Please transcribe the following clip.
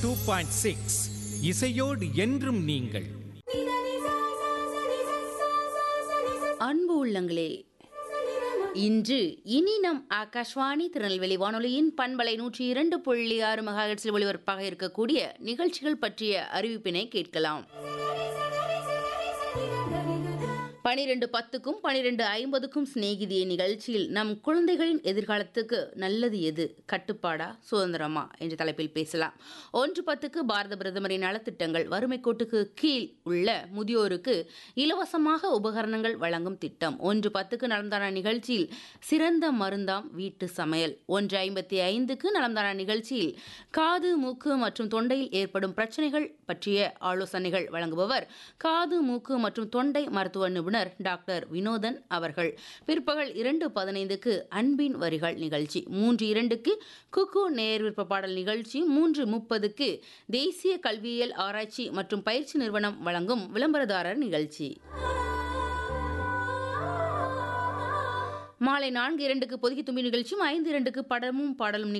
two point six இசையோடு என்றும் நீங்கள் அன்பு உள்ளங்களே இன்று இனி நம் ஆகாஷ்வாணி திருநெல்வேலி வானொலியின் பண்பலை நூற்றி இரண்டு புள்ளி ஆறு மெகாஹெட்ஸில் ஒளிபரப்பாக இருக்கக்கூடிய நிகழ்ச்சிகள் பற்றிய அறிவிப்பினை கேட்கலாம் பனிரெண்டு பத்துக்கும் பனிரெண்டு ஐம்பதுக்கும் சிநேகிதிய நிகழ்ச்சியில் நம் குழந்தைகளின் எதிர்காலத்துக்கு நல்லது எது கட்டுப்பாடா சுதந்திரமா என்ற தலைப்பில் பேசலாம் ஒன்று பத்துக்கு பாரத பிரதமரின் நலத்திட்டங்கள் வறுமை கோட்டுக்கு கீழ் உள்ள முதியோருக்கு இலவசமாக உபகரணங்கள் வழங்கும் திட்டம் ஒன்று பத்துக்கு நலம்தான நிகழ்ச்சியில் சிறந்த மருந்தாம் வீட்டு சமையல் ஒன்று ஐம்பத்தி ஐந்துக்கு நலம்தான நிகழ்ச்சியில் காது மூக்கு மற்றும் தொண்டையில் ஏற்படும் பிரச்சனைகள் பற்றிய ஆலோசனைகள் வழங்குபவர் காது மூக்கு மற்றும் தொண்டை மருத்துவ நிபுணர் டாக்டர் வினோதன் அவர்கள் பிற்பகல் இரண்டு பதினைந்துக்கு அன்பின் வரிகள் நிகழ்ச்சி மூன்று இரண்டுக்கு குக்கு நேர் விருப்ப பாடல் நிகழ்ச்சி மூன்று முப்பதுக்கு தேசிய கல்வியியல் ஆராய்ச்சி மற்றும் பயிற்சி நிறுவனம் வழங்கும் விளம்பரதாரர் நிகழ்ச்சி மாலை நான்கு இரண்டுக்கு பொதுக்கி தும்பி நிகழ்ச்சியும் ஐந்து இரண்டுக்கு படமும் பாடலும்